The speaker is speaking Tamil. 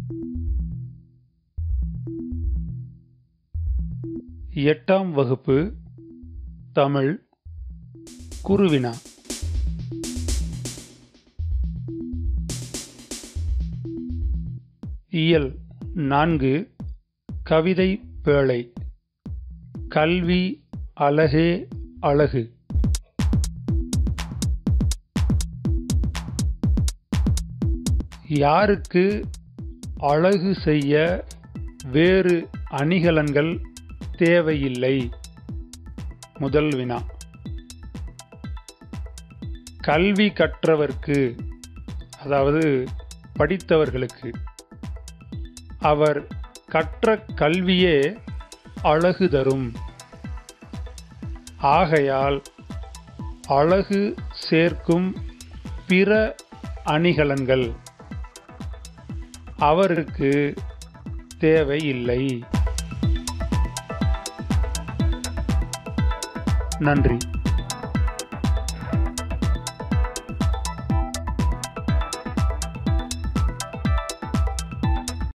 எட்டாம் வகுப்பு தமிழ் குருவினா இயல் நான்கு கவிதை பேழை கல்வி அழகே அழகு யாருக்கு அழகு செய்ய வேறு அணிகலன்கள் தேவையில்லை முதல் வினா கல்வி கற்றவர்க்கு அதாவது படித்தவர்களுக்கு அவர் கற்ற கல்வியே அழகு தரும் ஆகையால் அழகு சேர்க்கும் பிற அணிகலன்கள் அவருக்கு தேவையில்லை நன்றி